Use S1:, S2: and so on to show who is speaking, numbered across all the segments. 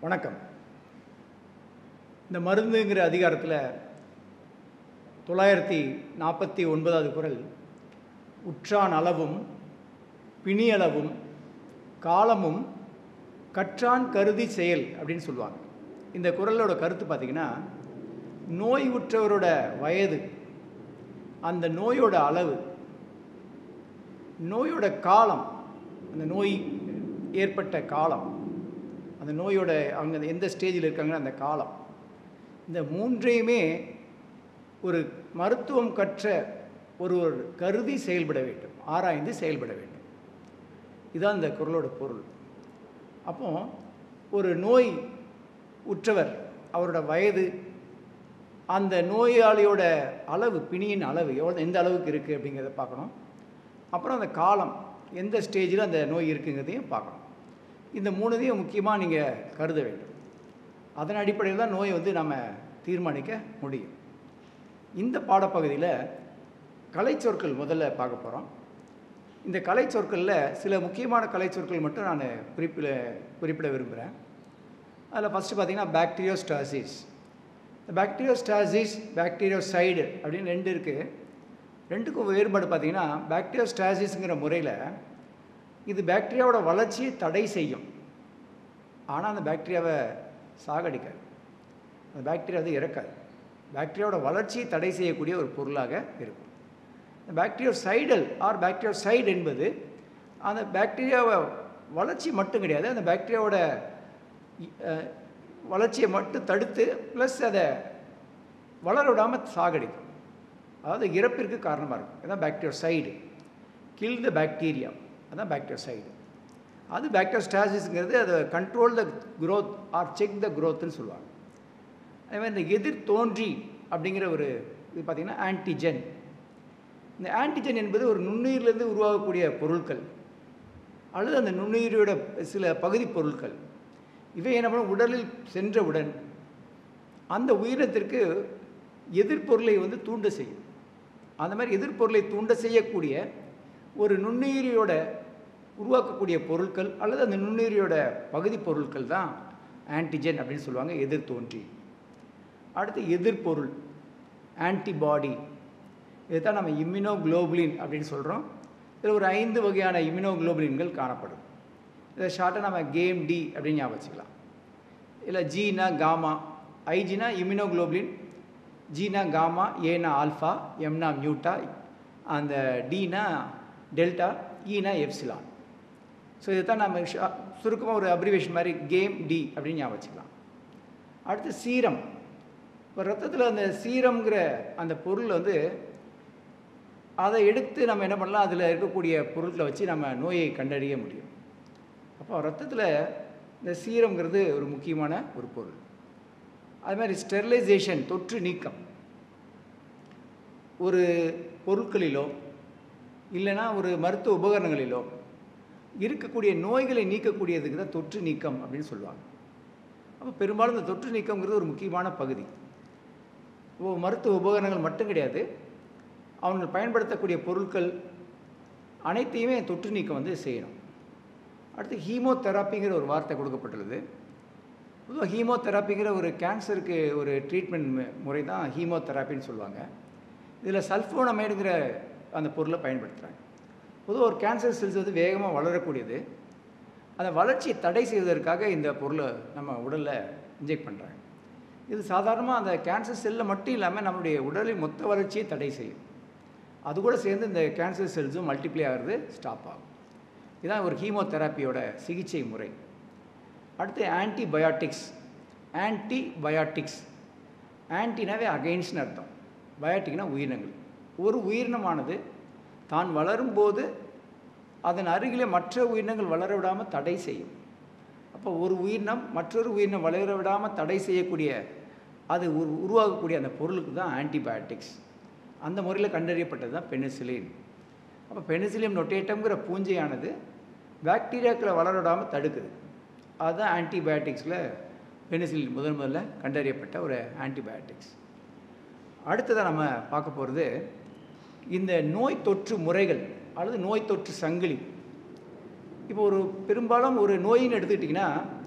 S1: வணக்கம் இந்த மருந்துங்கிற அதிகாரத்தில் தொள்ளாயிரத்தி நாற்பத்தி ஒன்பதாவது குரல் உற்றான் அளவும் பிணியளவும் காலமும் கற்றான் கருதி செயல் அப்படின்னு சொல்லுவாங்க இந்த குரலோட கருத்து பார்த்திங்கன்னா நோய் உற்றவரோட வயது அந்த நோயோட அளவு நோயோட காலம் அந்த நோய் ஏற்பட்ட காலம் அந்த நோயோட அவங்க எந்த ஸ்டேஜில் இருக்காங்க அந்த காலம் இந்த மூன்றையுமே ஒரு மருத்துவம் கற்ற ஒருவர் கருதி செயல்பட வேண்டும் ஆராய்ந்து செயல்பட வேண்டும் இதுதான் இந்த குரலோட பொருள் அப்போ ஒரு நோய் உற்றவர் அவரோட வயது அந்த நோயாளியோட அளவு பிணியின் அளவு எவ்வளோ எந்த அளவுக்கு இருக்குது அப்படிங்கிறத பார்க்கணும் அப்புறம் அந்த காலம் எந்த ஸ்டேஜில் அந்த நோய் இருக்குங்கிறதையும் பார்க்கணும் இந்த மூணுதையும் முக்கியமாக நீங்கள் கருத வேண்டும் அதன் அடிப்படையில் தான் நோயை வந்து நம்ம தீர்மானிக்க முடியும் இந்த பாடப்பகுதியில் கலைச்சொற்கள் முதல்ல பார்க்க போகிறோம் இந்த கலைச்சொற்களில் சில முக்கியமான கலைச்சொற்கள் மட்டும் நான் குறிப்பிட குறிப்பிட விரும்புகிறேன் அதில் ஃபஸ்ட்டு பார்த்தீங்கன்னா பாக்டீரியோஸ்டாசிஸ் இந்த பாக்டீரியோஸ்டாசிஸ் பாக்டீரியோசைடு அப்படின்னு ரெண்டு இருக்குது ரெண்டுக்கும் வேறுபாடு பார்த்தீங்கன்னா பாக்டீரியோஸ்டாசிஸுங்கிற முறையில் இது பாக்டீரியாவோட வளர்ச்சியை தடை செய்யும் ஆனால் அந்த பாக்டீரியாவை சாகடிக்காது அந்த பாக்டீரியா வந்து இறக்காது பாக்டீரியாவோட வளர்ச்சியை தடை செய்யக்கூடிய ஒரு பொருளாக இருக்கும் இந்த பாக்டீரியோசைடல் ஆர் பாக்டீரியோசைடு என்பது அந்த பாக்டீரியாவை வளர்ச்சி மட்டும் கிடையாது அந்த பாக்டீரியாவோட வளர்ச்சியை மட்டும் தடுத்து ப்ளஸ் அதை வளர விடாமல் சாகடிக்கும் அதாவது இறப்பிற்கு காரணமாக இருக்கும் அதுதான் பாக்டீரியோசைடு கில் த பாக்டீரியா அதுதான் பாக்டீரியோசைடு அது பாக்டீரியோஸ்டாசிஸ்ங்கிறது அதை control the growth or check the க்ரோத்துன்னு சொல்லுவாங்க அதே மாதிரி இந்த எதிர் தோன்றி அப்படிங்கிற ஒரு இது பார்த்திங்கன்னா ஆன்டிஜென் இந்த ஆன்டிஜென் என்பது ஒரு நுண்ணுயிரிலேருந்து உருவாகக்கூடிய பொருட்கள் அல்லது அந்த நுண்ணுயிரோட சில பகுதி பொருட்கள் இவை என்ன பண்ணும் உடலில் சென்றவுடன் அந்த உயிரினத்திற்கு எதிர்ப்பொருளை வந்து தூண்ட செய்யும் அந்த மாதிரி எதிர்ப்பொருளை தூண்ட செய்யக்கூடிய ஒரு நுண்ணுயிரியோட உருவாக்கக்கூடிய பொருட்கள் அல்லது அந்த நுண்ணுயிரியோட பகுதி பொருட்கள் தான் ஆன்டிஜென் அப்படின்னு சொல்லுவாங்க எதிர் தோன்றி அடுத்து எதிர்பொருள் ஆன்டிபாடி இதுதான் நம்ம இம்யூனோகுளோபுலின் அப்படின்னு சொல்கிறோம் இதில் ஒரு ஐந்து வகையான இம்யூனோகுளோபுலின்கள் காணப்படும் இதை ஷார்ட்டாக நம்ம கேம் டி அப்படின்னு ஞாபகம் வச்சுக்கலாம் இல்லை ஜீனா காமா ஐஜினா இம்யூனோகுளோபுலின் ஜீனா காமா ஏனா ஆல்ஃபா எம்னா மியூட்டா அந்த டீனா டெல்டா ஈனா எப்சிலான் ஸோ இதை தான் நம்ம சுருக்கமாக ஒரு அப்ரிவேஷன் மாதிரி கேம் டி அப்படின்னு ஞாபகம் வச்சுக்கலாம் அடுத்து சீரம் இப்போ ரத்தத்தில் அந்த சீரம்ங்கிற அந்த பொருள் வந்து அதை எடுத்து நம்ம என்ன பண்ணலாம் அதில் இருக்கக்கூடிய பொருட்களை வச்சு நம்ம நோயை கண்டறிய முடியும் அப்போ ரத்தத்தில் இந்த சீரம்ங்கிறது ஒரு முக்கியமான ஒரு பொருள் அது மாதிரி ஸ்டெர்லைசேஷன் தொற்று நீக்கம் ஒரு பொருட்களிலோ இல்லைனா ஒரு மருத்துவ உபகரணங்களிலோ இருக்கக்கூடிய நோய்களை நீக்கக்கூடியதுக்கு தான் தொற்று நீக்கம் அப்படின்னு சொல்லுவாங்க அப்போ பெரும்பாலும் இந்த தொற்று நீக்கம்ங்கிறது ஒரு முக்கியமான பகுதி ஓ மருத்துவ உபகரணங்கள் மட்டும் கிடையாது அவங்க பயன்படுத்தக்கூடிய பொருட்கள் அனைத்தையுமே தொற்று நீக்கம் வந்து செய்யணும் அடுத்து ஹீமோதெராப்பிங்கிற ஒரு வார்த்தை கொடுக்கப்பட்டுள்ளது பொதுவாக ஹீமோதெராப்பிங்கிற ஒரு கேன்சருக்கு ஒரு ட்ரீட்மெண்ட் முறை தான் ஹீமோதெராப்பின்னு சொல்லுவாங்க இதில் சல்ஃபோனமைடுங்கிற அந்த பொருளை பயன்படுத்துகிறாங்க பொதுவாக ஒரு கேன்சர் செல்ஸ் வந்து வேகமாக வளரக்கூடியது அந்த வளர்ச்சியை தடை செய்வதற்காக இந்த பொருளை நம்ம உடலில் இன்ஜெக்ட் பண்ணுறாங்க இது சாதாரணமாக அந்த கேன்சர் செல்லில் மட்டும் இல்லாமல் நம்மளுடைய உடலின் மொத்த வளர்ச்சியை தடை செய்யும் அது கூட சேர்ந்து இந்த கேன்சர் செல்ஸும் மல்டிப்ளை ஆகிறது ஸ்டாப் ஆகும் இதுதான் ஒரு ஹீமோதெராப்பியோட சிகிச்சை முறை அடுத்து ஆன்டிபயாட்டிக்ஸ் ஆன்டிபயாட்டிக்ஸ் ஆன்டினாவே அகெயின்ஸ்ட்னு அர்த்தம் பயாட்டிக்னா உயிரினங்கள் ஒரு உயிரினமானது தான் வளரும்போது அதன் அருகிலே மற்ற உயிரினங்கள் வளர விடாமல் தடை செய்யும் அப்போ ஒரு உயிரினம் மற்றொரு உயிரினம் வளர விடாமல் தடை செய்யக்கூடிய அது உரு உருவாகக்கூடிய அந்த பொருளுக்கு தான் ஆன்டிபயாட்டிக்ஸ் அந்த முறையில் கண்டறியப்பட்டது தான் பெனிசிலின் அப்போ பெனிசிலியம் நொட்டேட்டம்ங்கிற பூஞ்சையானது பாக்டீரியாக்களை வளர விடாமல் தடுக்குது அதுதான் ஆன்டிபயாட்டிக்ஸில் பெனிசிலின் முதன் முதல்ல கண்டறியப்பட்ட ஒரு ஆன்டிபயாட்டிக்ஸ் அடுத்ததாக நம்ம பார்க்க போகிறது இந்த நோய் தொற்று முறைகள் அல்லது நோய் தொற்று சங்கிலி இப்போ ஒரு பெரும்பாலும் ஒரு நோயின்னு எடுத்துக்கிட்டிங்கன்னா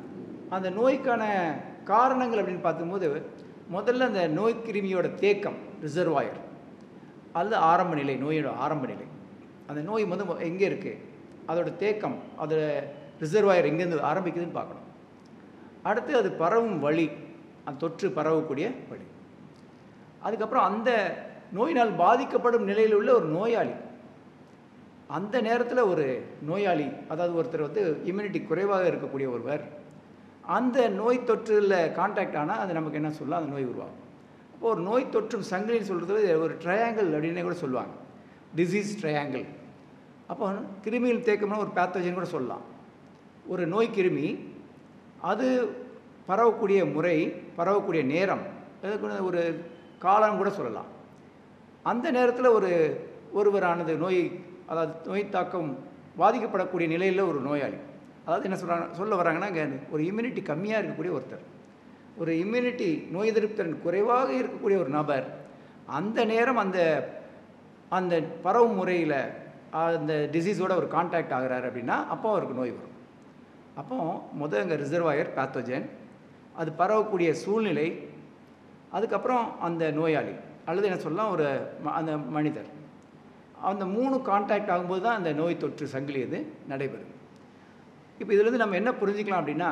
S1: அந்த நோய்க்கான காரணங்கள் அப்படின்னு பார்க்கும்போது முதல்ல அந்த நோய் கிருமியோட தேக்கம் ரிசர்வாயர் அது ஆரம்ப நிலை நோயோட ஆரம்ப நிலை அந்த நோய் வந்து எங்கே இருக்குது அதோட தேக்கம் அதோட ரிசர்வாயர் எங்கேருந்து ஆரம்பிக்குதுன்னு பார்க்கணும் அடுத்து அது பரவும் வழி அந்த தொற்று பரவக்கூடிய வழி அதுக்கப்புறம் அந்த நோயினால் பாதிக்கப்படும் நிலையில் உள்ள ஒரு நோயாளி அந்த நேரத்தில் ஒரு நோயாளி அதாவது ஒருத்தர் வந்து இம்யூனிட்டி குறைவாக இருக்கக்கூடிய ஒருவர் அந்த நோய் தொற்றில் கான்டாக்ட் ஆனால் அது நமக்கு என்ன சொல்லலாம் அந்த நோய் உருவாகும் அப்போ ஒரு நோய் தொற்றும் சங்கிலின்னு சொல்கிறது ஒரு ட்ரையாங்கிள் அப்படின்னு கூட சொல்லுவாங்க டிசீஸ் ட்ரையாங்கிள் அப்போ கிருமியில் தேக்கம்னா ஒரு பேத்தோஜன் கூட சொல்லலாம் ஒரு நோய் கிருமி அது பரவக்கூடிய முறை பரவக்கூடிய நேரம் அதுக்கு ஒரு காலம் கூட சொல்லலாம் அந்த நேரத்தில் ஒரு ஒருவரானது நோய் அதாவது நோய் தாக்கம் பாதிக்கப்படக்கூடிய நிலையில் ஒரு நோயாளி அதாவது என்ன சொல்கிறாங்க சொல்ல வராங்கன்னா இங்கே ஒரு இம்யூனிட்டி கம்மியாக இருக்கக்கூடிய ஒருத்தர் ஒரு இம்யூனிட்டி நோய் எதிர்ப்பு திறன் குறைவாக இருக்கக்கூடிய ஒரு நபர் அந்த நேரம் அந்த அந்த பரவும் முறையில் அந்த டிசீஸோட ஒரு கான்டாக்ட் ஆகிறாரு அப்படின்னா அப்போ அவருக்கு நோய் வரும் அப்போ முதல் அங்கே ரிசர்வாயர் பேத்தோஜன் அது பரவக்கூடிய சூழ்நிலை அதுக்கப்புறம் அந்த நோயாளி அல்லது என்ன சொல்லலாம் ஒரு ம- அந்த மனிதர் அந்த மூணு கான்டாக்ட் ஆகும்போது தான் அந்த நோய் தொற்று சங்கிலி இது நடைபெறும் இப்போ இதுலேருந்து நம்ம என்ன புரிஞ்சுக்கலாம் அப்படின்னா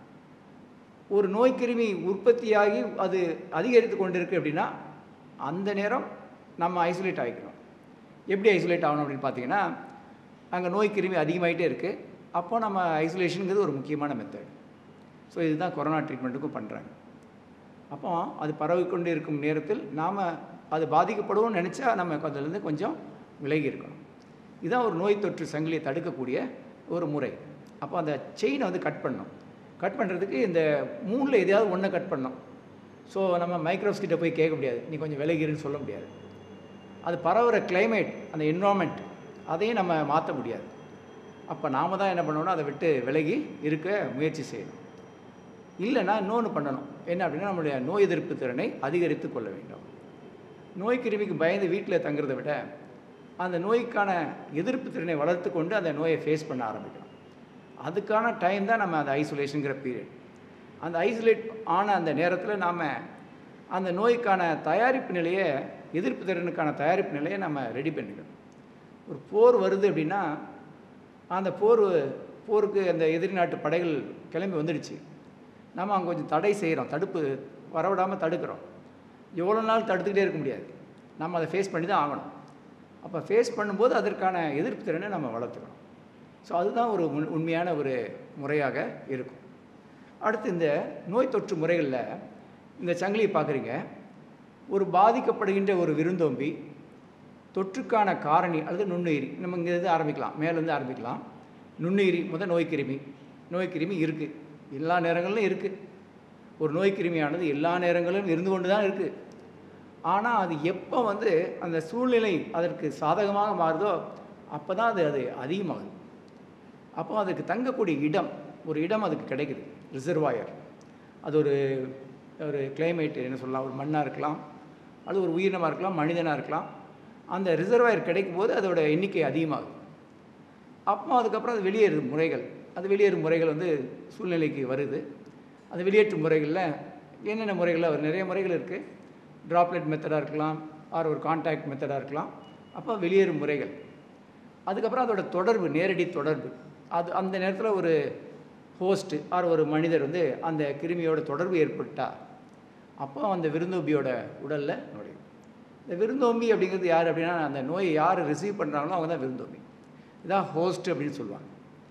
S1: ஒரு நோய் கிருமி உற்பத்தியாகி அது அதிகரித்து கொண்டிருக்கு அப்படின்னா அந்த நேரம் நம்ம ஐசோலேட் ஆகிக்கணும் எப்படி ஐசோலேட் ஆகணும் அப்படின்னு பார்த்தீங்கன்னா அங்கே நோய் கிருமி அதிகமாகிட்டே இருக்குது அப்போ நம்ம ஐசோலேஷனுங்கிறது ஒரு முக்கியமான மெத்தட் ஸோ இதுதான் கொரோனா ட்ரீட்மெண்ட்டுக்கும் பண்ணுறாங்க அப்போ அது பரவிக்கொண்டு இருக்கும் நேரத்தில் நாம் அது பாதிக்கப்படுவோம்னு நினச்சா நம்ம அதிலேருந்து கொஞ்சம் விலகி இருக்கணும் இதுதான் ஒரு நோய் தொற்று சங்கிலியை தடுக்கக்கூடிய ஒரு முறை அப்போ அந்த செயினை வந்து கட் பண்ணணும் கட் பண்ணுறதுக்கு இந்த மூணில் எதையாவது ஒன்றை கட் பண்ணணும் ஸோ நம்ம மைக்ரோஸ் கிட்ட போய் கேட்க முடியாது நீ கொஞ்சம் விலகிருன்னு சொல்ல முடியாது அது பரவுற climate அந்த என்வரான்மெண்ட் அதையும் நம்ம மாற்ற முடியாது அப்போ நாம தான் என்ன பண்ணணும்னா அதை விட்டு விலகி இருக்க முயற்சி செய்யணும் இல்லைன்னா இன்னொன்று பண்ணணும் என்ன அப்படின்னா நம்மளுடைய நோய் எதிர்ப்பு திறனை அதிகரித்து கொள்ள வேண்டும் நோய் கிருமிக்கு பயந்து வீட்டில் தங்குறதை விட அந்த நோய்க்கான எதிர்ப்பு திறனை வளர்த்து கொண்டு அந்த நோயை ஃபேஸ் பண்ண ஆரம்பிக்கணும் அதுக்கான டைம் தான் நம்ம அந்த ஐசோலேஷனுங்கிற பீரியட் அந்த ஐசோலேட் ஆன அந்த நேரத்தில் நாம் அந்த நோய்க்கான தயாரிப்பு நிலையை எதிர்ப்பு திறனுக்கான தயாரிப்பு நிலையை நம்ம ரெடி பண்ணிக்கணும் ஒரு போர் வருது அப்படின்னா அந்த போர் போருக்கு அந்த எதிரி நாட்டு படைகள் கிளம்பி வந்துடுச்சு நம்ம அங்கே கொஞ்சம் தடை செய்கிறோம் தடுப்பு வரவிடாமல் தடுக்கிறோம் எவ்வளோ நாள் தடுத்துக்கிட்டே இருக்க முடியாது நம்ம அதை ஃபேஸ் பண்ணி தான் ஆகணும் அப்போ ஃபேஸ் பண்ணும்போது அதற்கான எதிர்ப்பு திறனை நம்ம வளர்த்துக்கணும் ஸோ அதுதான் ஒரு உண்- உண்மையான ஒரு முறையாக இருக்கும் அடுத்து இந்த நோய் தொற்று முறைகளில் இந்த சங்கிலியை பார்க்குறீங்க ஒரு பாதிக்கப்படுகின்ற ஒரு விருந்தோம்பி தொற்றுக்கான காரணி அல்லது நுண்ணுயிரி நம்ம இங்கே இருந்து ஆரம்பிக்கலாம் மேலேருந்து ஆரம்பிக்கலாம் நுண்ணுயிரி முதல் நோய் கிருமி நோய் கிருமி இருக்குது எல்லா நேரங்களிலும் இருக்குது ஒரு நோய் கிருமியானது எல்லா நேரங்களிலும் இருந்து கொண்டு தான் இருக்குது ஆனால் அது எப்போ வந்து அந்த சூழ்நிலை அதற்கு சாதகமாக மாறுதோ அப்போ தான் அது அது அதிகமாகுது அப்போ அதுக்கு தங்கக்கூடிய இடம் ஒரு இடம் அதுக்கு கிடைக்குது ரிசர்வாயர் அது ஒரு ஒரு climate என்ன சொல்லலாம் ஒரு மண்ணாக இருக்கலாம் அது ஒரு உயிரினமாக இருக்கலாம் மனிதனாக இருக்கலாம் அந்த ரிசர்வாயர் கிடைக்கும் போது அதோட எண்ணிக்கை அதிகமாகுது அப்போ அதுக்கப்புறம் அது வெளியேறும் முறைகள் அது வெளியேறும் முறைகள் வந்து சூழ்நிலைக்கு வருது அது வெளியேற்றும் முறைகளில் என்னென்ன முறைகள் அவர் நிறைய முறைகள் இருக்குது ட்ராப்லெட் மெத்தடாக இருக்கலாம் ஆர் ஒரு கான்டாக்ட் மெத்தடாக இருக்கலாம் அப்போ வெளியேறும் முறைகள் அதுக்கப்புறம் அதோட தொடர்பு நேரடி தொடர்பு அது அந்த நேரத்தில் ஒரு ஹோஸ்ட்டு ஆர் ஒரு மனிதர் வந்து அந்த கிருமியோட தொடர்பு ஏற்பட்டா அப்போ அந்த விருந்தோம்பியோட உடலில் நுழையும் இந்த விருந்தோம்பி அப்படிங்கிறது யார் அப்படின்னா அந்த நோயை யார் ரிசீவ் பண்ணுறாங்களோ அவங்க தான் விருந்தோம்பி இதான் ஹோஸ்ட் அப்படின்னு சொல்லுவாங்க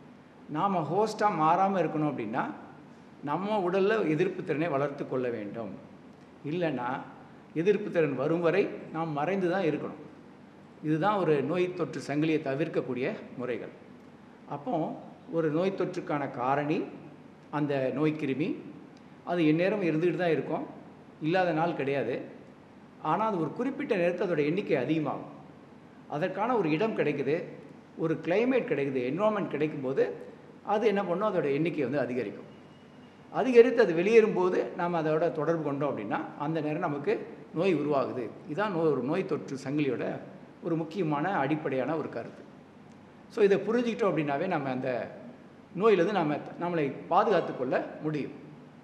S1: நாம் ஹோஸ்ட்டாக மாறாமல் இருக்கணும் அப்படின்னா நம்ம உடலில் எதிர்ப்பு திறனை வளர்த்து கொள்ள வேண்டும் இல்லைன்னா எதிர்ப்பு திறன் வரும் வரை நாம் மறைந்து தான் இருக்கணும் இதுதான் ஒரு நோய் தொற்று சங்கிலியை தவிர்க்கக்கூடிய முறைகள் அப்போ ஒரு நோய் தொற்றுக்கான காரணி அந்த நோய் கிருமி அது எந்நேரம் இருந்துகிட்டு தான் இருக்கும் இல்லாத நாள் கிடையாது ஆனால் அது ஒரு குறிப்பிட்ட நேரத்தில் அதோட எண்ணிக்கை அதிகமாகும் அதற்கான ஒரு இடம் கிடைக்குது ஒரு climate கிடைக்குது என்வரான்மெண்ட் கிடைக்கும்போது அது என்ன பண்ணும் அதோட எண்ணிக்கை வந்து அதிகரிக்கும் அதிகரித்து அது வெளியேறும்போது நாம் அதோட தொடர்பு கொண்டோம் அப்படின்னா அந்த நேரம் நமக்கு நோய் உருவாகுது இதுதான் நோய் ஒரு நோய் தொற்று சங்கிலியோட ஒரு முக்கியமான அடிப்படையான ஒரு கருத்து ஸோ இதை புரிஞ்சுக்கிட்டோம் அப்படின்னாவே நம்ம அந்த நோயிலிருந்து நாம் நம்மளை பாதுகாத்து கொள்ள முடியும்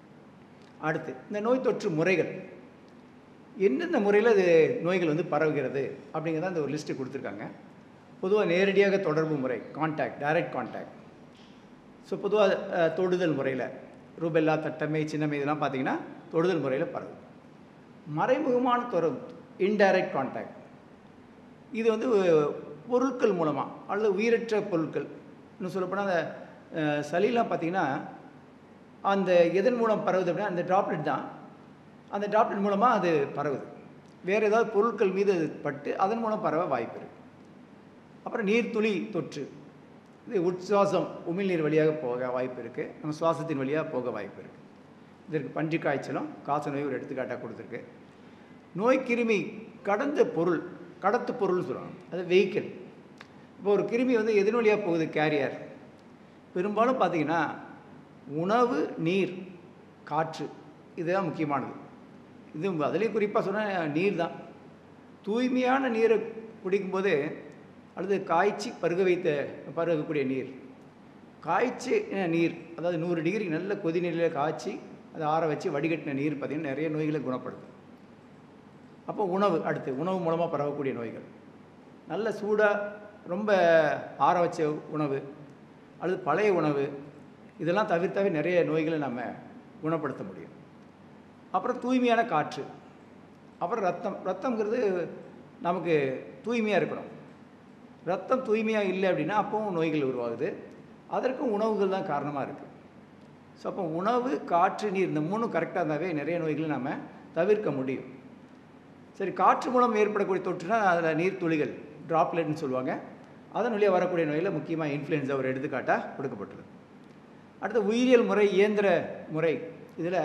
S1: அடுத்து இந்த நோய் தொற்று முறைகள் எந்தெந்த முறையில் இது நோய்கள் வந்து பரவுகிறது அப்படிங்கிறத அந்த ஒரு லிஸ்ட்டு கொடுத்துருக்காங்க பொதுவாக நேரடியாக தொடர்பு முறை கான்டாக்ட் டைரக்ட் கான்டாக்ட் ஸோ பொதுவாக தொடுதல் முறையில் ரூபெல்லா தட்டமை சின்னமை இதெல்லாம் பார்த்தீங்கன்னா தொடுதல் முறையில் பரவும் மறைமுகமான தொடர்பு இன்டைரக்ட் கான்டாக்ட் இது வந்து பொருட்கள் மூலமாக அல்லது உயிரற்ற பொருட்கள் இன்னும் சொல்லப்போனால் அந்த அஹ், சளிலாம் பார்த்தீங்கன்னா அந்த எதன் மூலம் பரவுது அப்படின்னா அந்த டிராப்லெட் தான் அந்த டிராப்லெட் மூலமாக அது பரவுது வேறு ஏதாவது பொருட்கள் மீது அது பட்டு அதன் மூலம் பரவ வாய்ப்பு இருக்குது அப்புறம் நீர்த்துளி தொற்று இது உட்சுவாசம் உமிழ்நீர் வழியாக போக வாய்ப்பு இருக்குது நம்ம சுவாசத்தின் வழியாக போக வாய்ப்பு இருக்குது இதற்கு பன்றி காய்ச்சலும் காச நோய் ஒரு எடுத்துக்காட்டாக கொடுத்துருக்கு நோய் கிருமி கடந்த பொருள் கடத்து பொருள்னு சொல்லுவாங்க அது வெஹிக்கிள் இப்போ ஒரு கிருமி வந்து எதன் வழியாக போகுது கேரியர் பெரும்பாலும் பார்த்தீங்கன்னா உணவு நீர் காற்று இதுதான் முக்கியமானது இது அதுலேயும் குறிப்பாக சொன்னால் நீர் தான் தூய்மையான நீரை குடிக்கும்போது அல்லது காய்ச்சி பருக வைத்த பருகக்கூடிய நீர் காய்ச்சி அஹ், நீர் அதாவது நூறு டிகிரி நல்ல கொதி நீரில் காய்ச்சி அதை ஆற வச்சு வடிகட்டின நீர் பார்த்திங்கன்னா நிறைய நோய்களை குணப்படுத்தும் அப்போ உணவு அடுத்து உணவு மூலமாக பரவக்கூடிய நோய்கள் நல்ல சூடாக ரொம்ப ஆற வச்ச உணவு அல்லது பழைய உணவு இதெல்லாம் தவிர்த்தாவே நிறைய நோய்களை நம்ம குணப்படுத்த முடியும் அப்புறம் தூய்மையான காற்று அப்புறம் ரத்தம் ரத்தம்ங்கிறது நமக்கு தூய்மையாக இருக்கணும் ரத்தம் தூய்மையாக இல்லை அப்படின்னா அப்பவும் நோய்கள் உருவாகுது அதற்கும் உணவுகள் தான் காரணமாக இருக்குது ஸோ அப்போ உணவு காற்று நீர் இந்த மூணும் கரெக்டாக இருந்தாவே நிறைய நோய்களை நம்ம தவிர்க்க முடியும் சரி காற்று மூலம் ஏற்படக்கூடிய தொற்றுனா அதில் நீர் துளிகள் ட்ராப்லெட்னு சொல்லுவாங்க அதன் வழியாக வரக்கூடிய நோயில் முக்கியமாக இன்ஃப்ளூயன்ஸா ஒரு எடுத்துக்காட்டாக கொடுக்கப்பட்டுள்ளது அடுத்து உயிரியல் முறை இயந்திர முறை இதில்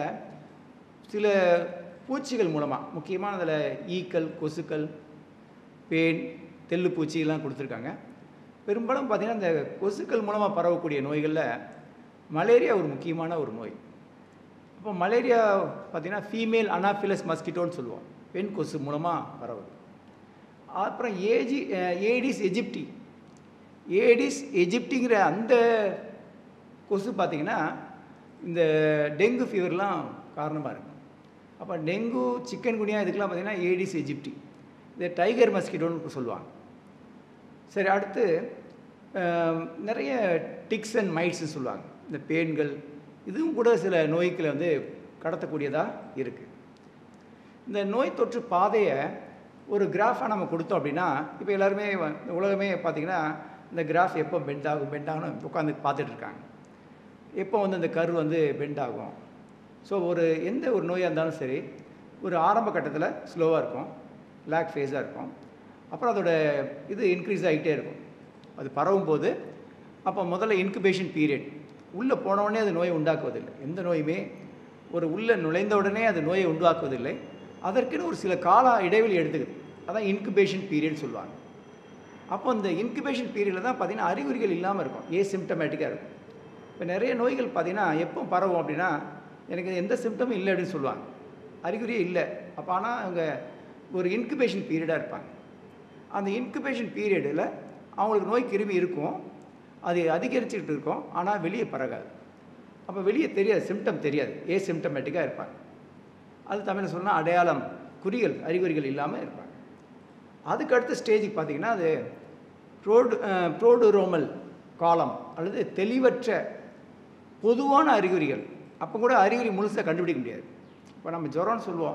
S1: சில பூச்சிகள் மூலமாக முக்கியமான அதில் ஈக்கள் கொசுக்கள் பேன் தெள்ளுப்பூச்சி எல்லாம் கொடுத்துருக்காங்க பெரும்பாலும் பார்த்திங்கன்னா இந்த கொசுக்கள் மூலமாக பரவக்கூடிய நோய்களில் மலேரியா ஒரு முக்கியமான ஒரு நோய் அப்போ மலேரியா பார்த்திங்கன்னா ஃபீமேல் அனாஃபிலஸ் மஸ்கிட்டோன்னு சொல்லுவோம் பெண் கொசு மூலமாக பரவுது அப்புறம் ஏஜி ஏடிஸ் எஜிப்டி ஏடிஸ் எஜிப்டிங்கிற அந்த கொசு பார்த்திங்கன்னா இந்த டெங்கு ஃபீவர்லாம் காரணமாக இருக்கும் அப்போ டெங்கு சிக்கன் குனியா இதுக்கெல்லாம் பார்த்திங்கன்னா ஏடிஸ் எஜிப்டி இந்த டைகர் மஸ்கிட்டோன்னு சொல்லுவாங்க சரி அடுத்து அஹ், நிறைய டிக்ஸ் அண்ட் மைட்ஸ்னு சொல்லுவாங்க இந்த பேன்கள் இதுவும் கூட சில நோய்களை வந்து கடத்தக்கூடியதாக இருக்குது இந்த நோய் தொற்று பாதையை ஒரு கிராஃபாக நம்ம கொடுத்தோம் அப்படின்னா இப்போ எல்லாருமே வ- இந்த உலகமே பார்த்திங்கன்னா இந்த கிராஃப் எப்போ பெண்ட் ஆகும் பெண்ட் ஆகணும் உட்காந்து பார்த்துட்டு இருக்காங்க எப்போ வந்து இந்த கரு வந்து பெண்ட் ஆகும் ஸோ ஒரு எந்த ஒரு நோயாக இருந்தாலும் சரி ஒரு ஆரம்ப கட்டத்தில் ஸ்லோவாக இருக்கும் லேக் ஃபேஸாக இருக்கும் அப்புறம் அதோட இது இன்க்ரீஸ் ஆகிட்டே இருக்கும் அது பரவும் போது அப்போ முதல்ல இன்குபேஷன் பீரியட் உள்ளே போன உடனே அது நோயை உண்டாக்குவதில்லை எந்த நோயுமே ஒரு உள்ளே நுழைந்த உடனே அது நோயை உண்டாக்குவதில்லை அதற்குன்னு ஒரு சில கால இடைவெளி எடுத்துக்குது அதான் இன்குபேஷன் பீரியட் சொல்லுவாங்க அப்போ இந்த இன்குபேஷன் பீரியடில் தான் பார்த்தீங்கன்னா அறிகுறிகள் இல்லாமல் இருக்கும் ஏ சிம்டமேட்டிக்காக இருக்கும் இப்போ நிறைய நோய்கள் பார்த்தீங்கன்னா எப்போ பரவும் அப்படின்னா எனக்கு எந்த சிம்டமும் இல்லை அப்படின்னு சொல்லுவாங்க அறிகுறியே இல்லை அப்போ ஆனால் அவங்க ஒரு இன்குபேஷன் பீரியடாக இருப்பாங்க அந்த இன்குபேஷன் பீரியடில் அவங்களுக்கு நோய் கிருமி இருக்கும் அது அதிகரிச்சுக்கிட்டு இருக்கும் ஆனால் வெளியே பரகாது அப்போ வெளியே தெரியாது சிம்டம் தெரியாது ஏ சிம்டமேட்டிக்காக இருப்பாங்க அது தமிழில் சொன்னால் அடையாளம் குறிகள் அறிகுறிகள் இல்லாமல் இருப்பாங்க அதுக்கு அடுத்த ஸ்டேஜுக்கு பார்த்தீங்கன்னா அது ப்ரோடு ப்ரோடுரோமல் காலம் அல்லது தெளிவற்ற பொதுவான அறிகுறிகள் அப்போ கூட அறிகுறி முழுசாக கண்டுபிடிக்க முடியாது இப்போ நம்ம ஜுரம்னு சொல்லுவோம்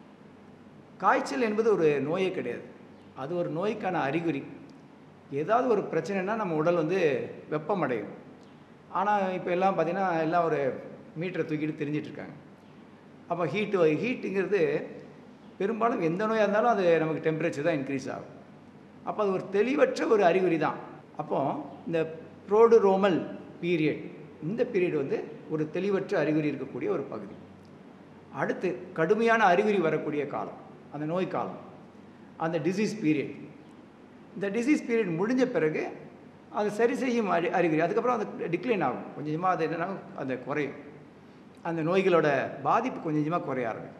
S1: காய்ச்சல் என்பது ஒரு நோயே கிடையாது அது ஒரு நோய்க்கான அறிகுறி ஏதாவது ஒரு பிரச்சனைனா நம்ம உடல் வந்து வெப்பம் அடையும் ஆனால் இப்போ எல்லாம் பார்த்திங்கன்னா எல்லாம் ஒரு மீட்டரை தூக்கிட்டு தெரிஞ்சிட்டு இருக்காங்க அப்போ ஹீட்டு ஹீட்டுங்கிறது பெரும்பாலும் எந்த நோயாக இருந்தாலும் அது நமக்கு டெம்பரேச்சர் தான் இன்க்ரீஸ் ஆகும் அப்போ அது ஒரு தெளிவற்ற ஒரு அறிகுறி தான் அப்போ இந்த ப்ரோடுரோமல் பீரியட் இந்த பீரியட் வந்து ஒரு தெளிவற்ற அறிகுறி இருக்கக்கூடிய ஒரு பகுதி அடுத்து கடுமையான அறிகுறி வரக்கூடிய காலம் அந்த நோய் காலம் அந்த டிசீஸ் பீரியட் இந்த டிசீஸ் பீரியட் முடிஞ்ச பிறகு அது சரி செய்யும் அறி அறிகுறி அதுக்கப்புறம் அது டிக்ளைன் ஆகும் கொஞ்சம் கொஞ்சமாக அது என்னன்னா அந்த குறையும் அந்த நோய்களோட பாதிப்பு கொஞ்சம் கொஞ்சமாக குறைய ஆரம்பிக்கும்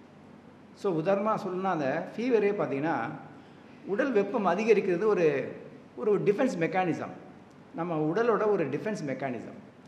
S1: ஸோ உதாரணமாக சொல்லணும்னா அந்த ஃபீவரே பார்த்தீங்கன்னா உடல் வெப்பம் அதிகரிக்கிறது ஒரு ஒரு டிஃபென்ஸ் மெக்கானிசம் நம்ம உடலோட ஒரு டிஃபென்ஸ் மெக்கானிசம்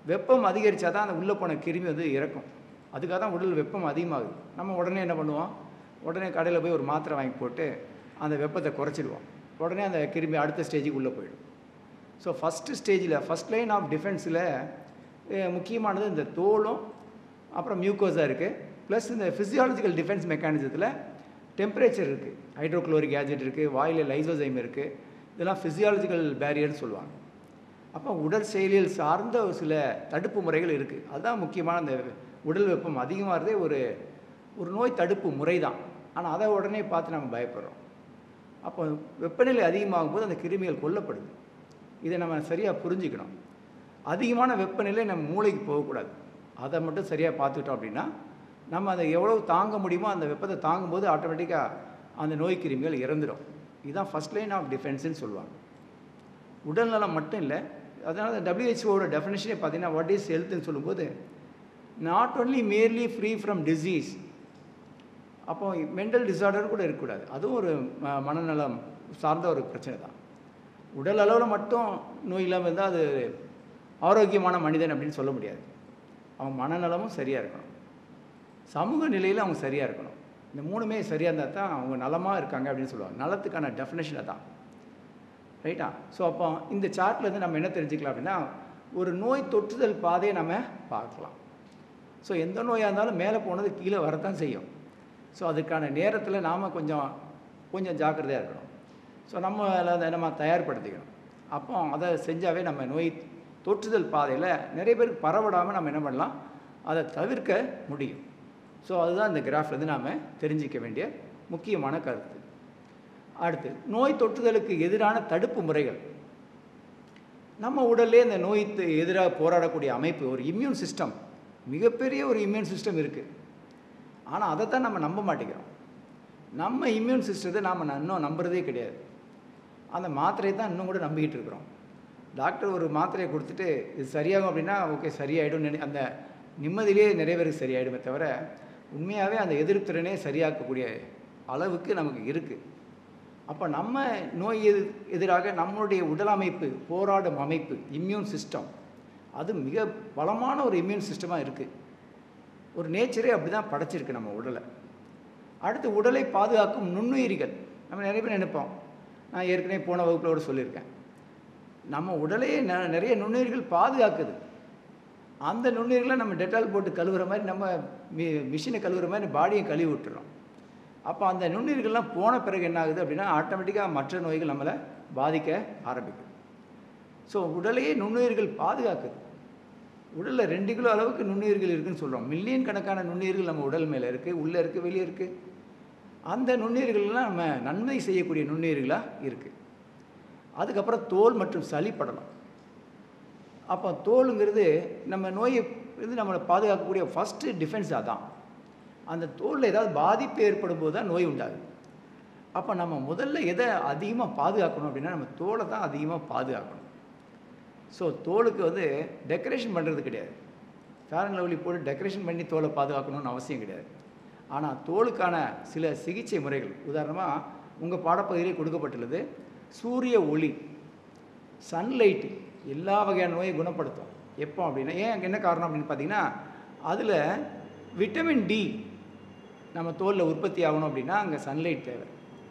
S1: வெப்பம் அதிகரித்தா தான் அந்த உள்ளே போன கிருமி வந்து இறக்கும் அதுக்காக தான் உடல் வெப்பம் அதிகமாகுது நம்ம உடனே என்ன பண்ணுவோம் உடனே கடையில் போய் ஒரு மாத்திரை வாங்கி போட்டு அந்த வெப்பத்தை குறைச்சிடுவோம் உடனே அந்த கிருமி அடுத்த ஸ்டேஜுக்கு உள்ளே போயிடும் ஸோ ஃபஸ்ட்டு ஸ்டேஜில் ஃபஸ்ட் லைன் ஆஃப் டிஃபென்ஸில் முக்கியமானது இந்த தோலும் அப்புறம் மியூக்கோஸா இருக்குது ப்ளஸ் இந்த ஃபிசியாலஜிக்கல் டிஃபென்ஸ் மெக்கானிசத்தில் டெம்பரேச்சர் இருக்குது ஹைட்ரோக்ளோரிக் ஆசிட் இருக்குது வாயில் லைசோசைம் இருக்குது இதெல்லாம் ஃபிசியாலஜிக்கல் பேரியர்னு சொல்லுவாங்க அப்போ உடல் செயலியல் சார்ந்த ஒரு சில தடுப்பு முறைகள் இருக்குது அதுதான் முக்கியமான அந்த உடல் வெப்பம் அதிகமாகிறதே ஒரு ஒரு நோய் தடுப்பு முறை தான் ஆனால் அதை உடனே பார்த்து நம்ம பயப்படுறோம் அப்போ வெப்பநிலை அதிகமாகும் போது அந்த கிருமிகள் கொல்லப்படுது இதை நம்ம சரியாக புரிஞ்சுக்கணும் அதிகமான வெப்பநிலை நம்ம மூளைக்கு போகக்கூடாது அதை மட்டும் சரியாக பார்த்துக்கிட்டோம் அப்படின்னா நம்ம அதை எவ்வளோ தாங்க முடியுமோ அந்த வெப்பத்தை தாங்கும்போது ஆட்டோமேட்டிக்காக அந்த நோய் கிருமிகள் இறந்துடும் இதுதான் ஃபஸ்ட் லைன் ஆஃப் டிஃபென்ஸ்னு சொல்லுவாங்க உடல்நலம் மட்டும் இல்லை அதனால் டபிள்யூஹெச்ஓட டெஃபினேஷனே பார்த்தீங்கன்னா வாட் இஸ் ஹெல்த்னு சொல்லும்போது not only merely free from disease அப்போ மென்டல் டிசார்டர் கூட இருக்கக்கூடாது அதுவும் ஒரு ம- மனநலம் சார்ந்த ஒரு பிரச்சனை தான் உடல் அளவில் மட்டும் நோய் இல்லாமல் இருந்தால் அது ஆரோக்கியமான மனிதன் அப்படின்னு சொல்ல முடியாது அவங்க மனநலமும் சரியாக இருக்கணும் சமூக நிலையில் அவங்க சரியாக இருக்கணும் இந்த மூணுமே சரியாக இருந்தால் தான் அவங்க நலமாக இருக்காங்க அப்படின்னு சொல்லுவாங்க நலத்துக்கான டெஃபினேஷனை தான் ரைட்டா ஸோ அப்போ இந்த சார்ட்லேருந்து நம்ம என்ன தெரிஞ்சுக்கலாம் அப்படின்னா ஒரு நோய் தொற்றுதல் பாதையை நம்ம பார்க்கலாம் ஸோ எந்த நோயாக இருந்தாலும் மேலே போனது கீழே வரத்தான் செய்யும் ஸோ அதுக்கான நேரத்தில் நாம் கொஞ்சம் கொஞ்சம் ஜாக்கிரதையாக இருக்கணும் ஸோ நம்ம அதை நம்ம தயார்படுத்திக்கணும் அப்போ அதை செஞ்சாவே நம்ம நோய் தொற்றுதல் பாதையில் நிறைய பேருக்கு பரவடாமல் நம்ம என்ன பண்ணலாம் அதை தவிர்க்க முடியும் ஸோ அதுதான் இந்த கிராஃப்லேருந்து நாம் தெரிஞ்சிக்க வேண்டிய முக்கியமான கருத்து அடுத்து நோய் தொற்றுதலுக்கு எதிரான தடுப்பு முறைகள் நம்ம உடல்லே இந்த நோய்க்கு எதிராக போராடக்கூடிய அமைப்பு ஒரு இம்யூன் சிஸ்டம் மிகப்பெரிய ஒரு இம்யூன் சிஸ்டம் இருக்குது ஆனால் அதை தான் நம்ம நம்ப மாட்டேங்கிறோம் நம்ம இம்யூன் சிஸ்டத்தை நாம் இன்னும் நம்புறதே கிடையாது அந்த மாத்திரையை தான் இன்னும் கூட நம்பிக்கிட்டு இருக்கிறோம் டாக்டர் ஒரு மாத்திரையை கொடுத்துட்டு இது சரியாகும் அப்படின்னா ஓகே சரியாயிடும் நினை அந்த நிம்மதியிலே நிறைய பேருக்கு சரியாயிடுமே தவிர உண்மையாகவே அந்த எதிர்ப்பு திறனே சரியாக்கக்கூடிய அளவுக்கு நமக்கு இருக்குது அப்போ நம்ம நோய் எது எதிராக நம்மளுடைய உடல் அமைப்பு போராடும் அமைப்பு இம்யூன் சிஸ்டம் அது மிக பலமான ஒரு இம்யூன் சிஸ்டமாக இருக்குது ஒரு நேச்சரே அப்படி தான் படைச்சிருக்கு நம்ம உடலை அடுத்து உடலை பாதுகாக்கும் நுண்ணுயிரிகள் நம்ம நிறைய பேர் நினைப்போம் நான் ஏற்கனவே போன வகுப்பில் கூட சொல்லியிருக்கேன் நம்ம உடலையே ந- நிறைய நுண்ணுயிர்கள் பாதுகாக்குது அந்த நுண்ணுயிர்களை நம்ம டெட்டால் போட்டு கழுவுற மாதிரி நம்ம மி மிஷினை கழுவுற மாதிரி பாடியை கழுவி விட்டுறோம் அப்போ அந்த நுண்ணுயிர்கள்லாம் போன பிறகு என்ன ஆகுது அப்படின்னா ஆட்டோமேட்டிக்காக மற்ற நோய்கள் நம்மளை பாதிக்க ஆரம்பிக்குது ஸோ உடலையே நுண்ணுயிர்கள் பாதுகாக்குது உடலில் ரெண்டு கிலோ அளவுக்கு நுண்ணுயிர்கள் இருக்குன்னு சொல்கிறோம் மில்லியன் கணக்கான நுண்ணுயிர்கள் நம்ம உடல் மேலே இருக்குது உள்ளே இருக்குது வெளியே இருக்குது அந்த நுண்ணுயிர்கள்லாம் நம்ம நன்மை செய்யக்கூடிய நுண்ணுயிர்களாக இருக்குது அதுக்கப்புறம் தோல் மற்றும் சளி படலம் அப்போ தோலுங்கிறது நம்ம நோயை இது நம்மளை பாதுகாக்கக்கூடிய ஃபஸ்ட்டு டிஃபென்ஸ் அதான் அந்த தோலில் ஏதாவது பாதிப்பு ஏற்படும் போது தான் நோய் உண்டாகுது அப்போ நம்ம முதல்ல எதை அதிகமாக பாதுகாக்கணும் அப்படின்னா நம்ம தோலை தான் அதிகமாக பாதுகாக்கணும் ஸோ தோலுக்கு வந்து டெக்கரேஷன் பண்ணுறது கிடையாது ஃபேர் அண்ட் லவ்லி போட்டு டெக்கரேஷன் பண்ணி தோலை பாதுகாக்கணும்னு அவசியம் கிடையாது ஆனால் தோலுக்கான சில சிகிச்சை முறைகள் உதாரணமாக உங்கள் பாடப்பகுதியிலே கொடுக்கப்பட்டுள்ளது சூரிய ஒளி சன்லைட்டு எல்லா வகையான நோயை குணப்படுத்தும் எப்போ அப்படின்னா ஏன் என்ன காரணம் அப்படின்னு பார்த்தீங்கன்னா அதில் விட்டமின் டி நம்ம தோலில் உற்பத்தி ஆகணும் அப்படின்னா அங்கே சன்லைட் தேவை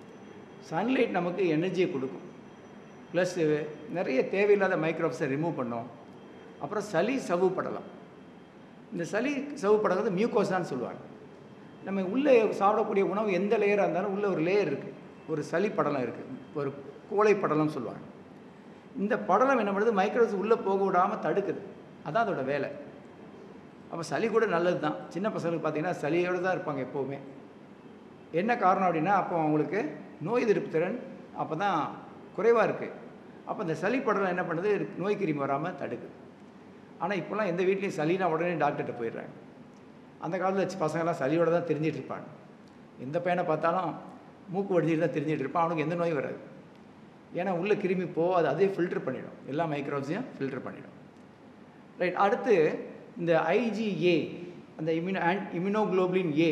S1: சன்லைட் நமக்கு எனர்ஜியை கொடுக்கும் ப்ளஸ் நிறைய தேவையில்லாத மைக்ரோப்ஸை ரிமூவ் பண்ணும் அப்புறம் சளி சவ்வு படலாம் இந்த சளி சவ்வு படங்கிறது மியூக்கோசான்னு சொல்லுவாங்க நம்ம உள்ளே சாப்பிடக்கூடிய உணவு எந்த லேயராக இருந்தாலும் உள்ளே ஒரு லேயர் இருக்குது ஒரு சளி படலம் இருக்குது ஒரு கோழை படலம் சொல்லுவாங்க இந்த படலம் என்ன பண்ணுது மைக்ரோஸ் உள்ளே போக விடாமல் தடுக்குது அதான் அதோட வேலை அப்போ சளி கூட நல்லது தான் சின்ன பசங்களுக்கு பார்த்தீங்கன்னா சளியோடு தான் இருப்பாங்க எப்போவுமே என்ன காரணம் அப்படின்னா அப்போ அவங்களுக்கு நோய் எதிர்ப்பு திறன் அப்போ தான் குறைவாக இருக்குது அப்போ இந்த சளி படலம் என்ன பண்ணுது நோய் கிருமி வராமல் தடுக்குது ஆனால் இப்போலாம் எந்த வீட்லேயும் சளினா உடனே டாக்டர்கிட்ட போயிடுறாங்க அந்த காலத்தில் பசங்கள்லாம் சளியோட தான் தெரிஞ்சிட்டு இருப்பாங்க எந்த பையனை பார்த்தாலும் மூக்கு வடிஞ்சிட்டு தான் தெரிஞ்சிட்டு இருப்பான் அவனுக்கு எந்த நோய் வராது ஏன்னா உள்ள கிருமி போ அது அதே ஃபில்டர் பண்ணிடும் எல்லா மைக்ரோப்ஸையும் ஃபில்டர் பண்ணிடும் ரைட் அடுத்து இந்த ஐஜிஏ அந்த இம்யூனோ ஆன் இம்யூனோகுளோபுலின் ஏ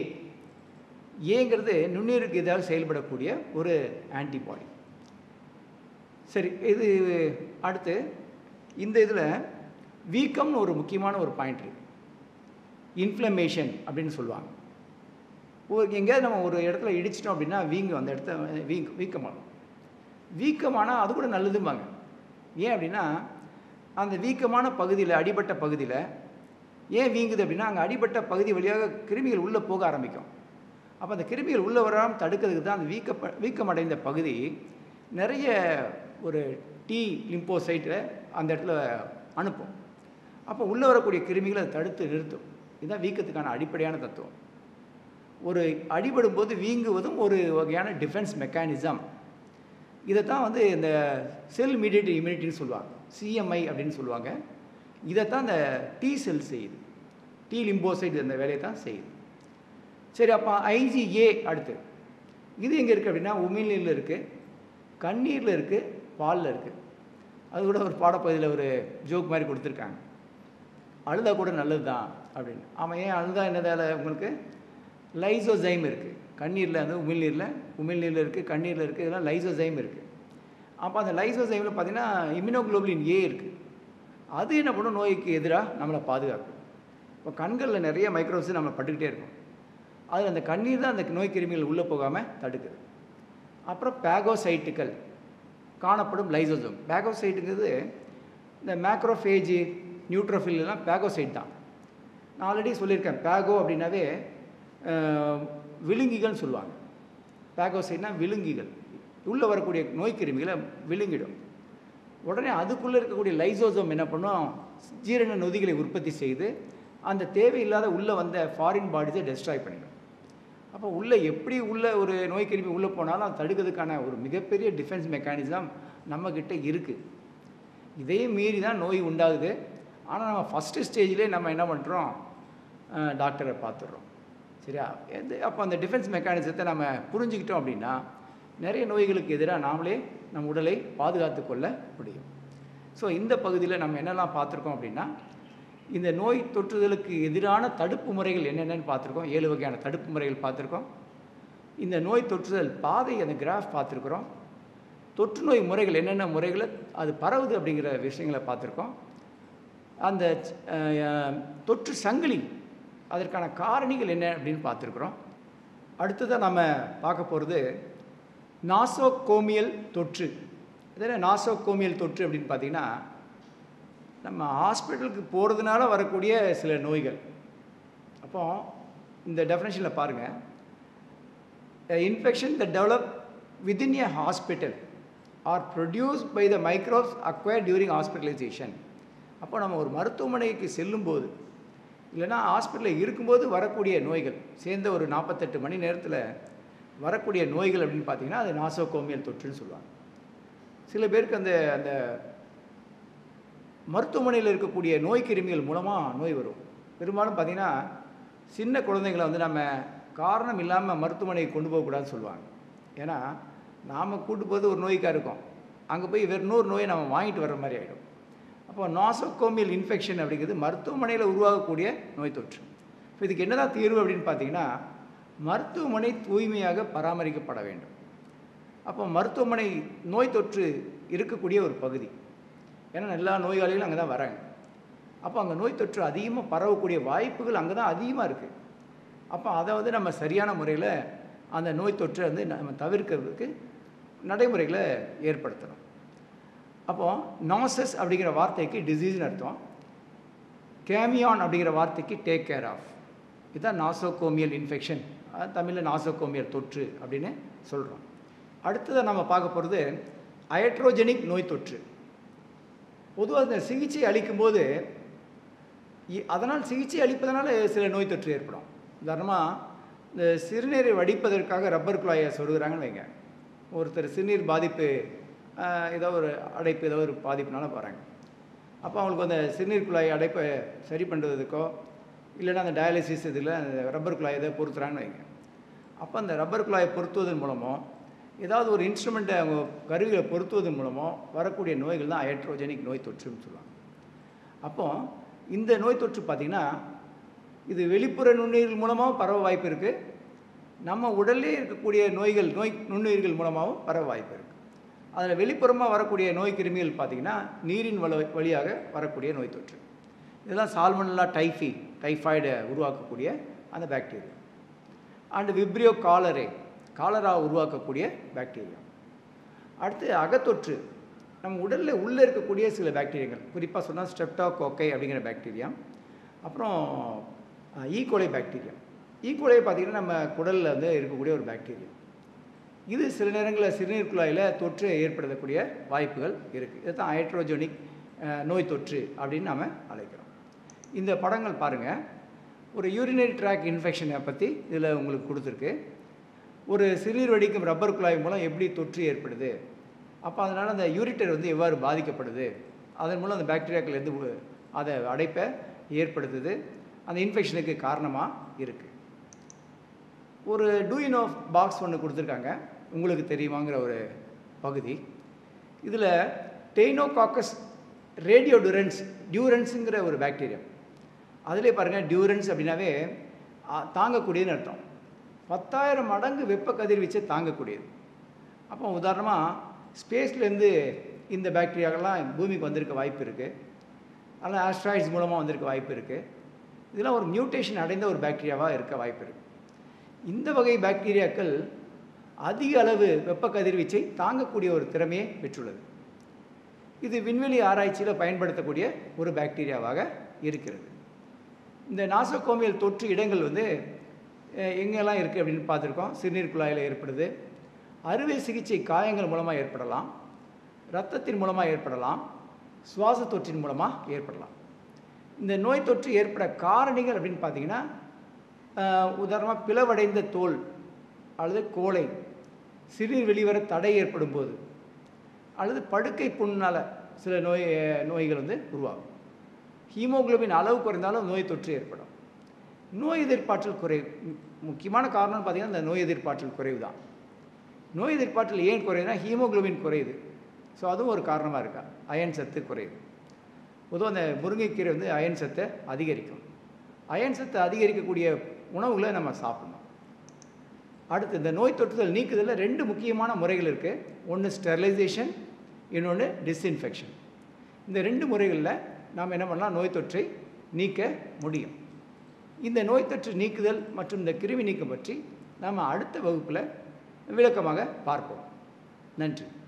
S1: ஏங்கிறது நுண்ணுயிருக்கு எதிராக செயல்படக்கூடிய ஒரு ஆன்டிபாடி சரி இது அடுத்து இந்த இதில் வீக்கம்னு ஒரு முக்கியமான ஒரு பாயிண்ட் இருக்குது இன்ஃப்ளமேஷன் அப்படின்னு சொல்லுவாங்க ஒரு எங்கேயாவது நம்ம ஒரு இடத்துல இடிச்சிட்டோம் அப்படின்னா வீங்கும் அந்த இடத்த வீக் வீக்கமாகும் வீக்கமானால் அது கூட நல்லதும்பாங்க ஏன் அப்படின்னா அந்த வீக்கமான பகுதியில் அடிபட்ட பகுதியில் ஏன் வீங்குது அப்படின்னா அங்கே அடிபட்ட பகுதி வழியாக கிருமிகள் உள்ளே போக ஆரம்பிக்கும் அப்போ அந்த கிருமிகள் உள்ளே வராமல் தடுக்கிறதுக்கு தான் அந்த வீக்க வீக்கமடைந்த பகுதி நிறைய ஒரு டி லிம்போசைட்டில் அந்த இடத்துல அனுப்பும் அப்போ உள்ளே வரக்கூடிய கிருமிகளை அதை தடுத்து நிறுத்தும் இதுதான் வீக்கத்துக்கான அடிப்படையான தத்துவம் ஒரு அடிபடும் போது வீங்குவதும் ஒரு வகையான டிஃபென்ஸ் மெக்கானிசம் இதை தான் வந்து இந்த செல் மீடியேட் இம்யூனிட்டின்னு சொல்லுவாங்க சிஎம்ஐ அப்படின்னு சொல்லுவாங்க இதைத்தான் இந்த டி செல் செய்யுது டி லிம்போசைட் அந்த வேலையை தான் செய்யுது சரி அப்போ ஐஜிஏ அடுத்து இது எங்கே இருக்குது அப்படின்னா உமிழ்நீரில் இருக்குது கண்ணீரில் இருக்குது பாலில் இருக்குது அது கூட ஒரு பாடப்பகுதியில் ஒரு ஜோக் மாதிரி கொடுத்துருக்காங்க அழுதா கூட நல்லது தான் அப்படின்னு ஆமாம் ஏன் அழுதா என்னதால உங்களுக்கு லைசோசைம் இருக்குது கண்ணீரில் வந்து உமிழ்நீரில் உமிழ்நீரில் இருக்குது கண்ணீரில் இருக்குது இதெல்லாம் லைசோசைம் இருக்குது அப்போ அந்த லைசோசைமில் பார்த்தீங்கன்னா இம்யூனோகுளோபுலின் ஏ இருக்குது அது என்ன பண்ணும் நோய்க்கு எதிராக நம்மளை பாதுகாக்கும் இப்போ கண்களில் நிறைய மைக்ரோப்ஸ் நம்ம பட்டுக்கிட்டே இருக்கும் அதில் அந்த கண்ணீர் தான் அந்த நோய் கிருமிகள் உள்ளே போகாமல் தடுக்குது அப்புறம் பேகோசைட்டுகள் காணப்படும் லைசோசோம் பேகோசைட்டுங்கிறது இந்த மேக்ரோஃபேஜ் நியூட்ரோஃபில் எல்லாம் பேகோசைட் தான் நான் ஆல்ரெடி சொல்லியிருக்கேன் பேகோ அப்படின்னாவே விழுங்கிகள்னு சொல்லுவாங்க பேகோசைட்னா விழுங்கிகள் உள்ளே வரக்கூடிய நோய் கிருமிகளை விழுங்கிடும் உடனே அதுக்குள்ளே இருக்கக்கூடிய லைசோசோம் என்ன பண்ணும் ஜீரண நொதிகளை உற்பத்தி செய்து அந்த தேவையில்லாத உள்ளே வந்த ஃபாரின் பாடிஸை டெஸ்ட்ராய் பண்ணிடும் அப்போ உள்ளே எப்படி உள்ள ஒரு நோய் கிருமி உள்ளே போனாலும் அதை தடுக்கிறதுக்கான ஒரு மிகப்பெரிய டிஃபென்ஸ் மெக்கானிசம் நம்மக்கிட்ட இருக்குது இதையும் மீறி தான் நோய் உண்டாகுது ஆனால் நம்ம ஃபஸ்ட்டு ஸ்டேஜ்லேயே நம்ம என்ன பண்ணுறோம் டாக்டரை பார்த்துடுறோம் சரியா எது அப்போ அந்த டிஃபென்ஸ் மெக்கானிசத்தை நம்ம புரிஞ்சுக்கிட்டோம் அப்படின்னா நிறைய நோய்களுக்கு எதிராக நாமளே நம் உடலை பாதுகாத்து கொள்ள முடியும் ஸோ இந்த பகுதியில் நம்ம என்னெல்லாம் பார்த்துருக்கோம் அப்படின்னா இந்த நோய் தொற்றுதலுக்கு எதிரான தடுப்பு முறைகள் என்னென்னு பார்த்துருக்கோம் ஏழு வகையான தடுப்பு முறைகள் பார்த்துருக்கோம் இந்த நோய் தொற்றுதல் பாதை அந்த கிராஃப் பார்த்துருக்குறோம் தொற்று நோய் முறைகள் என்னென்ன முறைகளை அது பரவுது அப்படிங்கிற விஷயங்களை பார்த்துருக்கோம் அந்த தொற்று சங்கிலி அதற்கான காரணிகள் என்ன அப்படின்னு பார்த்துருக்குறோம் அடுத்ததாக நம்ம பார்க்க போகிறது நாசோகோமியல் தொற்று இதில் நாசோகோமியல் தொற்று அப்படின்னு பார்த்தீங்கன்னா நம்ம ஹாஸ்பிட்டலுக்கு போகிறதுனால வரக்கூடிய சில நோய்கள் அப்போ இந்த டெஃபினேஷனில் பாருங்கள் infection the develop within a hospital or produce by the microbes acquire during ஹாஸ்பிட்டலைசேஷன் அப்போ நம்ம ஒரு மருத்துவமனைக்கு செல்லும்போது இல்லைனா ஹாஸ்பிட்டலில் இருக்கும்போது வரக்கூடிய நோய்கள் சேர்ந்த ஒரு நாற்பத்தெட்டு மணி நேரத்தில் வரக்கூடிய நோய்கள் அப்படின்னு பார்த்தீங்கன்னா அது நாசோகோமியல் தொற்றுன்னு சொல்லுவாங்க சில பேருக்கு அந்த அந்த மருத்துவமனையில் இருக்கக்கூடிய நோய் கிருமிகள் மூலமாக நோய் வரும் பெரும்பாலும் பார்த்திங்கன்னா சின்ன குழந்தைங்களை வந்து நம்ம காரணம் இல்லாமல் மருத்துவமனைக்கு கொண்டு போகக்கூடாதுன்னு சொல்லுவாங்க ஏன்னா நாம் கூட்டு போது ஒரு நோய்க்காக இருக்கும் அங்கே போய் வேறு இன்னொரு நோயை நம்ம வாங்கிட்டு வர்ற மாதிரி ஆகிடும் அப்போ நாசோகோமியல் இன்ஃபெக்ஷன் அப்படிங்கிறது மருத்துவமனையில் உருவாகக்கூடிய நோய் தொற்று இப்போ இதுக்கு என்னதான் தீர்வு அப்படின்னு பார்த்தீங்கன்னா மருத்துவமனை தூய்மையாக பராமரிக்கப்பட வேண்டும் அப்போ மருத்துவமனை நோய் தொற்று இருக்கக்கூடிய ஒரு பகுதி ஏன்னா எல்லா நோயாளிகளும் அங்கே தான் வராங்க அப்போ அங்கே நோய் தொற்று அதிகமாக பரவக்கூடிய வாய்ப்புகள் அங்கே தான் அதிகமாக இருக்குது அப்போ அதை வந்து நம்ம சரியான முறையில் அந்த நோய் தொற்றை வந்து நம்ம தவிர்க்கிறதுக்கு நடைமுறைகளை ஏற்படுத்தணும் அப்போது நாசஸ் அப்படிங்கிற வார்த்தைக்கு டிசீஸ்னு அர்த்தம் கேமியான் அப்படிங்கிற வார்த்தைக்கு டேக் கேர் ஆஃப் இதுதான் நாசோகோமியல் இன்ஃபெக்ஷன் தமிழில் நாசோகோமியல் தொற்று அப்படின்னு சொல்கிறோம் அடுத்ததை நம்ம பார்க்க போகிறது அயட்ரோஜெனிக் நோய் தொற்று பொதுவாக இந்த சிகிச்சை அளிக்கும்போது அதனால் சிகிச்சை அளிப்பதனால சில நோய் தொற்று ஏற்படும் உதாரணமாக இந்த சிறுநீரை வடிப்பதற்காக ரப்பர் குழாயை சொருகிறாங்கன்னு வைங்க ஒருத்தர் சிறுநீர் பாதிப்பு ஏதோ ஒரு அடைப்பு ஏதோ ஒரு பாதிப்புனால போகிறாங்க அப்போ அவங்களுக்கு அந்த சிறுநீர் குழாய் அடைப்பை சரி பண்ணுறதுக்கோ இல்லைன்னா அந்த டயாலிசிஸ் இதில் அந்த ரப்பர் குழாய் எதை பொருத்துறாங்கன்னு வைங்க அப்போ அந்த ரப்பர் குழாயை பொருத்துவதன் மூலமோ ஏதாவது ஒரு இன்ஸ்ட்ருமெண்ட்டை அவங்க கருவிகளை பொருத்துவதன் மூலமோ வரக்கூடிய நோய்கள் தான் ஹைட்ரோஜெனிக் நோய் தொற்றுன்னு சொல்லுவாங்க அப்போ இந்த நோய் தொற்று பார்த்திங்கன்னா இது வெளிப்புற நுண்ணுயிர்கள் மூலமாகவும் பரவ வாய்ப்பு இருக்குது நம்ம உடல்லே இருக்கக்கூடிய நோய்கள் நோய் நுண்ணுயிர்கள் மூலமாகவும் பரவ வாய்ப்பு இருக்குது அதில் வெளிப்புறமாக வரக்கூடிய நோய் கிருமிகள் பார்த்திங்கன்னா நீரின் வள வழியாக வரக்கூடிய நோய் தொற்று இதெல்லாம் சால்மனல்லா டைஃபி டைஃபாய்டை உருவாக்கக்கூடிய அந்த bacteria and vibrio cholerae cholera உருவாக்கக்கூடிய பாக்டீரியா அடுத்து அகத்தொற்று நம்ம உடலில் உள்ளே இருக்கக்கூடிய சில பாக்டீரியாக்கள் குறிப்பாக சொன்னால் ஸ்ட்ரெப்டாகோக்கை அப்படிங்கிற பாக்டீரியா அப்புறம் ஈகோலை பாக்டீரியா ஈகோலை பார்த்திங்கன்னா நம்ம குடலில் வந்து இருக்கக்கூடிய ஒரு பாக்டீரியா இது சில நேரங்களில் சிறுநீர் குழாயில் தொற்று ஏற்படுத்தக்கூடிய வாய்ப்புகள் இருக்குது இதை தான் ஹைட்ரோஜெனிக் நோய் தொற்று அப்படின்னு நாம் அழைக்கிறோம் இந்த படங்கள் பாருங்கள் ஒரு யூரினரி ட்ராக் இன்ஃபெக்ஷனை பற்றி இதில் உங்களுக்கு கொடுத்துருக்கு ஒரு சிறுநீர் வடிக்கும் ரப்பர் குழாய் மூலம் எப்படி தொற்று ஏற்படுது அப்போ அதனால் அந்த யூரிட்டர் வந்து எவ்வாறு பாதிக்கப்படுது அதன் மூலம் அந்த பாக்டீரியாக்கள் எது அதை அடைப்பை ஏற்படுத்துது அந்த இன்ஃபெக்ஷனுக்கு காரணமாக இருக்குது ஒரு டூயின் ஆஃப் பாக்ஸ் ஒன்று கொடுத்துருக்காங்க உங்களுக்கு தெரியுமாங்கிற ஒரு பகுதி இதில் டெய்னோகாக்கஸ் ரேடியோ டியூரன்ஸ் டியூரன்ஸுங்கிற ஒரு பாக்டீரியா அதிலே பாருங்கள் டியூரன்ஸ் அப்படின்னாவே தாங்கக்கூடியதுன்னு அர்த்தம் பத்தாயிரம் மடங்கு வெப்ப கதிர்வீச்சை தாங்கக்கூடியது அப்போ உதாரணமாக ஸ்பேஸ்லேருந்து இந்த பாக்டீரியாக்கள்லாம் பூமிக்கு வந்திருக்க வாய்ப்பு இருக்குது அதனால் ஆஸ்ட்ராய்ட்ஸ் மூலமாக வந்திருக்க வாய்ப்பு இருக்குது இதெல்லாம் ஒரு மியூட்டேஷன் அடைந்த ஒரு பாக்டீரியாவாக இருக்க வாய்ப்பு இருக்குது இந்த வகை பாக்டீரியாக்கள் அதிக அளவு வெப்ப கதிர்வீச்சை தாங்கக்கூடிய ஒரு திறமையை பெற்றுள்ளது இது விண்வெளி ஆராய்ச்சியில் பயன்படுத்தக்கூடிய ஒரு பாக்டீரியாவாக இருக்கிறது இந்த நாசோகோமியல் தொற்று இடங்கள் வந்து எங்கெல்லாம் இருக்குது அப்படின்னு பார்த்துருக்கோம் சிறுநீர் குழாயில் ஏற்படுது அறுவை சிகிச்சை காயங்கள் மூலமாக ஏற்படலாம் இரத்தத்தின் மூலமாக ஏற்படலாம் சுவாச தொற்றின் மூலமாக ஏற்படலாம் இந்த நோய் தொற்று ஏற்பட காரணிகள் அப்படின்னு பார்த்தீங்கன்னா உதாரணமாக பிளவடைந்த தோல் அல்லது கோலை சிறுநீர் வெளிவர தடை ஏற்படும் போது அல்லது படுக்கை புண்ணால் சில நோய் நோய்கள் வந்து உருவாகும் ஹீமோகுளோபின் அளவு குறைந்தாலும் நோய் தொற்று ஏற்படும் நோய் எதிர்ப்பாற்றல் குறைவு முக்கியமான காரணம்னு பார்த்திங்கன்னா இந்த நோய் எதிர்ப்பாற்றல் குறைவு தான் நோய் எதிர்ப்பாற்றல் ஏன் குறையுதுன்னா ஹீமோகுளோபின் குறையுது ஸோ அதுவும் ஒரு காரணமாக இருக்கா அயன் சத்து குறையுது பொதுவாக அந்த முருங்கைக்கீரை வந்து அயன் சத்தை அதிகரிக்கும் அயன் சத்தை அதிகரிக்கக்கூடிய உணவுகளை நம்ம சாப்பிடணும் அடுத்து இந்த நோய் தொற்றுதல் நீக்குதலில் ரெண்டு முக்கியமான முறைகள் இருக்குது ஒன்று ஸ்டெர்லைசேஷன் இன்னொன்று டிஸ்இன்ஃபெக்ஷன் இந்த ரெண்டு முறைகளில் நாம் என்ன பண்ணலாம் நோய் தொற்றை நீக்க முடியும் இந்த நோய் தொற்று நீக்குதல் மற்றும் இந்த கிருமி நீக்கம் பற்றி நாம் அடுத்த வகுப்பில் விளக்கமாக பார்ப்போம் நன்றி